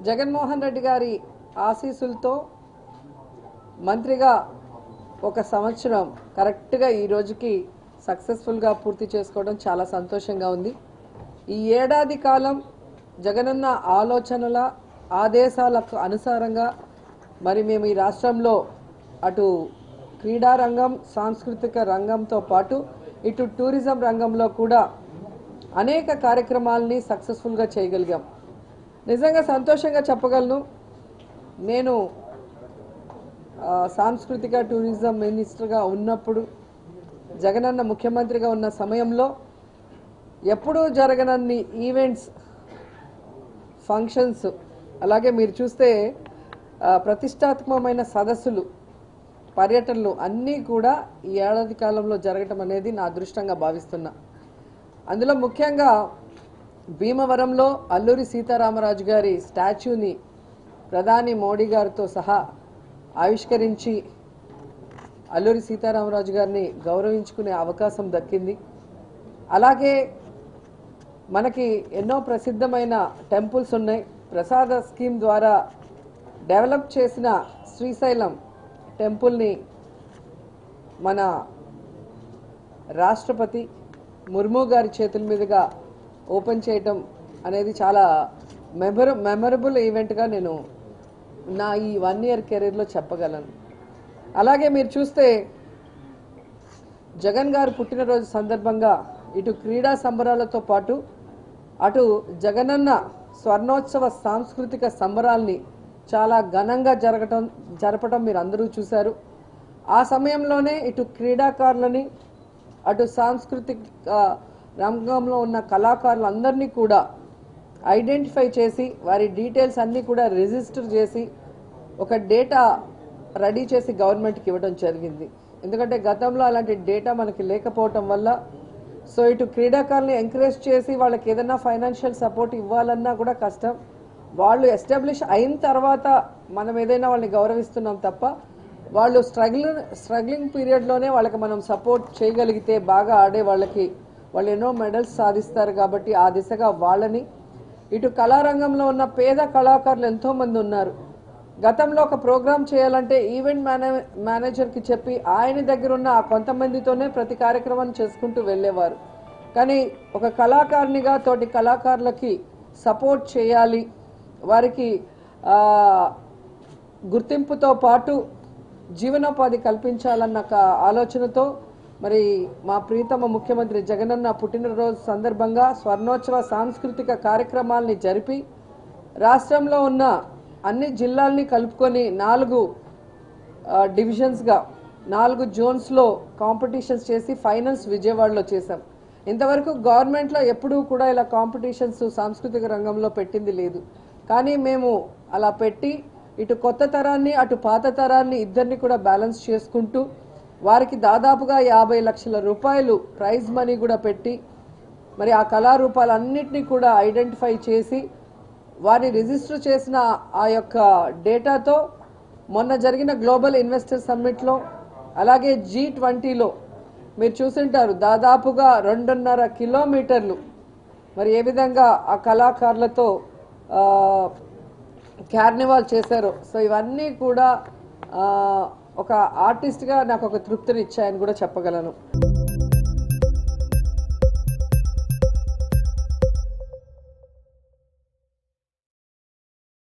జగన్మోహన్ రెడ్డి గారి ఆశీస్సులతో మంత్రిగా ఒక సంవత్సరం కరెక్ట్గా ఈ రోజుకి సక్సెస్ఫుల్గా పూర్తి చేసుకోవడం చాలా సంతోషంగా ఉంది ఈ ఏడాది కాలం జగనన్న ఆలోచనల ఆదేశాలకు అనుసారంగా మరి మేము ఈ రాష్ట్రంలో అటు క్రీడా రంగం సాంస్కృతిక రంగంతో పాటు ఇటు టూరిజం రంగంలో కూడా అనేక కార్యక్రమాలని సక్సెస్ఫుల్గా చేయగలిగాం నిజంగా సంతోషంగా చెప్పగలను నేను ఆ, సాంస్కృతిక టూరిజం మినిస్టర్గా ఉన్నప్పుడు జగనన్న ముఖ్యమంత్రిగా ఉన్న సమయంలో ఎప్పుడూ జరగనన్ని ఈవెంట్స్ ఫంక్షన్స్ అలాగే మీరు చూస్తే ఆ, ప్రతిష్టాత్మకమైన సదస్సులు పర్యటనలు అన్నీ కూడా ఈ ఏడాది కాలంలో జరగటం అనేది నా అదృష్టంగా భావిస్తున్నా అందులో ముఖ్యంగా భీమవరంలో అల్లూరి సీతారామరాజు గారి స్టాచ్యూని ప్రధాని మోడీ గారితో సహా ఆవిష్కరించి అల్లూరి సీతారామరాజు గారిని గౌరవించుకునే అవకాశం దక్కింది అలాగే మనకి ఎన్నో ప్రసిద్ధమైన టెంపుల్స్ ఉన్నాయి ప్రసాద స్కీమ్ ద్వారా డెవలప్ చేసిన శ్రీశైలం టెంపుల్ని మన రాష్ట్రపతి ముర్ము గారి చేతుల మీదుగా ఓపెన్ చేయటం అనేది చాలా మెమర మెమరబుల్ ఈవెంట్గా నేను నా ఈ వన్ ఇయర్ కెరీర్లో చెప్పగలను అలాగే మీరు చూస్తే జగన్ గారు పుట్టినరోజు సందర్భంగా ఇటు క్రీడా సంబరాలతో పాటు అటు జగనన్న స్వర్ణోత్సవ సాంస్కృతిక సంబరాల్ని చాలా ఘనంగా జరగటం జరపటం మీరు అందరూ చూశారు ఆ సమయంలోనే ఇటు క్రీడాకారులని అటు సాంస్కృతిక ఆ, రంగంలో ఉన్న కళాకారులందరినీ కూడా ఐడెంటిఫై చేసి వారి డీటెయిల్స్ అన్నీ కూడా రిజిస్టర్ చేసి ఒక డేటా రెడీ చేసి గవర్నమెంట్కి ఇవ్వడం జరిగింది ఎందుకంటే గతంలో అలాంటి డేటా మనకి లేకపోవటం వల్ల సో ఇటు క్రీడాకారులను ఎంకరేజ్ చేసి వాళ్ళకి ఏదైనా ఫైనాన్షియల్ సపోర్ట్ ఇవ్వాలన్నా కూడా కష్టం వాళ్ళు ఎస్టాబ్లిష్ అయిన తర్వాత మనం ఏదైనా వాళ్ళని గౌరవిస్తున్నాం తప్ప వాళ్ళు స్ట్రగుల్ స్ట్రగ్లింగ్ పీరియడ్లోనే వాళ్ళకి మనం సపోర్ట్ చేయగలిగితే బాగా ఆడే వాళ్ళకి వాళ్ళు ఎన్నో మెడల్స్ సాధిస్తారు కాబట్టి ఆ దిశగా వాళ్ళని ఇటు కళారంగంలో ఉన్న పేద కళాకారులు ఎంతోమంది ఉన్నారు గతంలో ఒక ప్రోగ్రామ్ చేయాలంటే ఈవెంట్ మేనే మేనేజర్కి చెప్పి ఆయన దగ్గర ఉన్న ఆ కొంతమందితోనే ప్రతి కార్యక్రమాన్ని చేసుకుంటూ వెళ్ళేవారు కానీ ఒక కళాకారునిగా తోటి కళాకారులకి సపోర్ట్ చేయాలి వారికి ఆ, గుర్తింపుతో పాటు జీవనోపాధి కల్పించాలన్న ఒక ఆలోచనతో మరి మా ప్రీతమ ముఖ్యమంత్రి జగనన్న పుట్టినరోజు సందర్భంగా స్వర్ణోత్సవ సాంస్కృతిక కార్యక్రమాల్ని జరిపి రాష్ట్రంలో ఉన్న అన్ని జిల్లాల్ని కలుపుకొని నాలుగు ఆ, డివిజన్స్గా నాలుగు జోన్స్లో కాంపిటీషన్స్ చేసి ఫైనల్స్ విజయవాడలో చేశాం ఇంతవరకు గవర్నమెంట్లో ఎప్పుడూ కూడా ఇలా కాంపిటీషన్స్ సాంస్కృతిక రంగంలో పెట్టింది లేదు కానీ మేము అలా పెట్టి ఇటు కొత్త తరాన్ని అటు పాత తరాన్ని ఇద్దరిని కూడా బ్యాలెన్స్ చేసుకుంటూ వారికి దాదాపుగా యాభై లక్షల రూపాయలు ప్రైజ్ మనీ కూడా పెట్టి మరి ఆ కళారూపాలన్నింటినీ కూడా ఐడెంటిఫై చేసి వారిని రిజిస్టర్ చేసిన ఆ యొక్క డేటాతో మొన్న జరిగిన గ్లోబల్ ఇన్వెస్టర్ సమ్మిట్లో అలాగే జీ ట్వంటీలో మీరు చూసింటారు దాదాపుగా రెండున్నర కిలోమీటర్లు మరి ఏ విధంగా ఆ కళాకారులతో ఆ, కార్నివాల్ చేశారో సో ఇవన్నీ కూడా ఆ, ఒక ఆర్టిస్ట్గా నాకు ఒక తృప్తిని ఇచ్చాయని కూడా చెప్పగలను